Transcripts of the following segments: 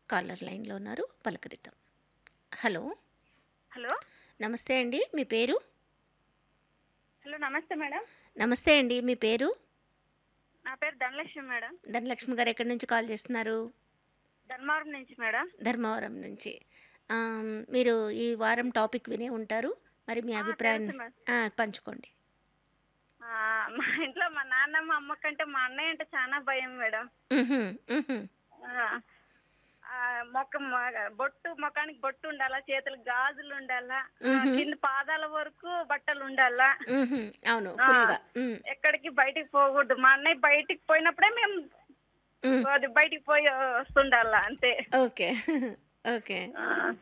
Caller లైన్లో ఉన్నారు పలకరిద్దాం hello hello నమస్తే అండి మీ పేరు హలో నమస్తే మేడం నమస్తే అండి మీ పేరు నా పేరు ధనలక్ష్మి మేడం ధనలక్ష్మి గారు ఎక్కడి నుంచి కాల్ చేస్తున్నారు ధర్మవరం నుంచి మేడం ధర్మవరం నుంచి ఆమ్, మీరు ఈ వారం టాపిక్ వినే ఉంటారు మరి మీ ఆ, అభిప్రాయాన్ని తెలుసు మేడం. ఆ, పంచుకోండి ఆ, మా ఇంట్లో మా నాన్నమ్మ అమ్మ కంటే మా అన్నయ్య అంటే చాలా భయం మేడం మ్హూ, మ్హూ. ఆ, ఆ, మొక్క మొ- బొట్టు ముఖానికి బొట్టు ఉండాలా చేతులకు గాజులు ఉండాలా ఆ, కింద పాదాల వరకు బట్టలు ఉండాలా మ్హూ. అవును ఫుల్గా మ్, ఎక్కడికి బయటికి పోకూడదు మా అన్నయ్య బయటికి పోయినప్పుడే మేము మ్. అది బయటికి పోయి వస్తుండాలా అంతే ఓకే ఓకే ఆ,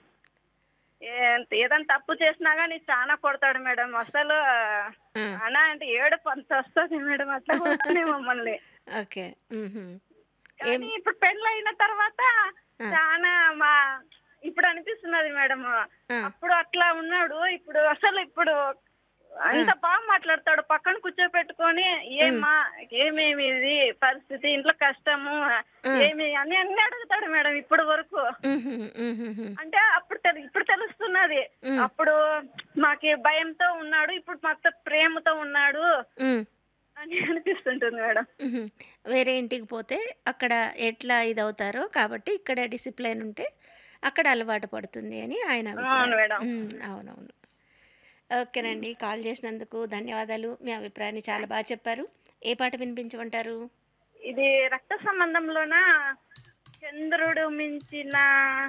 ఏ- ఏదైనా తప్పు చేసినా కానీ చాలా కొడతాడు మేడం అసలు ఆ, అనా అంటే ఏడు పంత వస్తుంది మేడం అట్లా కొడుతూనే మమ్మల్ని ఓకే మ్హూ. కానీ ఇప్పుడు పెళ్ళి అయిన తర్వాత చాలా మా ఇప్పుడు అనిపిస్తున్నది మేడం ఆ. అప్పుడు అట్లా ఉన్నాడు ఇప్పుడు అసలు ఇప్పుడు అంత బాగా మాట్లాడతాడు పక్కన కూర్చోపెట్టుకొని ఏమా ఏమేమి ఇది పరిస్థితి ఇంట్లో కష్టము ఏమి అని అన్ని అడుగుతాడు మేడం ఇప్పుడు వరకు మ్హూ, మ్హూ. అంటే అప్పుడు తెలు- ఇప్పుడు తెలుస్తున్నది మ్. అప్పుడు మాకి భయంతో ఉన్నాడు ఇప్పుడు మొత్తం ప్రేమతో ఉన్నాడు మ్. అని అనిపిస్తుంటుంది మేడం మ్హూ. వేరే ఇంటికి పోతే అక్కడ ఎట్లా ఇది అవుతారో కాబట్టి ఇక్కడ డిసిప్లైన్ ఉంటే అక్కడ అలవాటు పడుతుంది అని ఆయన అభిప్రాయం. అవును మేడం. మ్, అవునవును ఓకేనండి కాల్ చేసినందుకు ధన్యవాదాలు మీ అభిప్రాయాన్ని చాలా బాగా చెప్పారు ఏ పాట వినిపించమంటారు ఇది రక్త సంబంధంలోన చంద్రుడు మించిన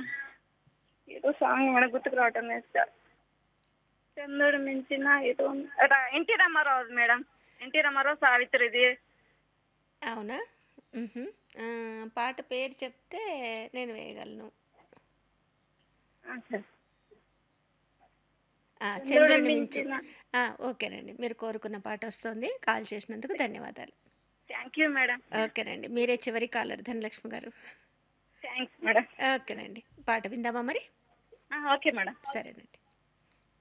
ఏదో సాంగ్ మేడం గుర్తుకు రావటం లేదు సార్ చంద్రుడు మించిన ఏదో రా- ఎన్టీ రామారావు మేడం ఎన్టీ రామారావు సావిత్రిది అవునా మ్హూ. ఆ, పాట పేరు చెప్తే నేను వేయగలను ఆ, సార్. ఆ, చంద్రుడు చంద్రుని మించు మించిన ఆ, ఓకేనండి మీరు కోరుకున్న పాట వస్తుంది కాల్ చేసినందుకు ధన్యవాదాలు థ్యాంక్ యూ మేడం ఓకేనండి మీరే చివరి కాలర్ ధనలక్ష్మి గారు థ్యాంక్స్ మేడం ఓకేనండి పాట విందామా మరి ఆ, ఓకే మేడం సరేనండి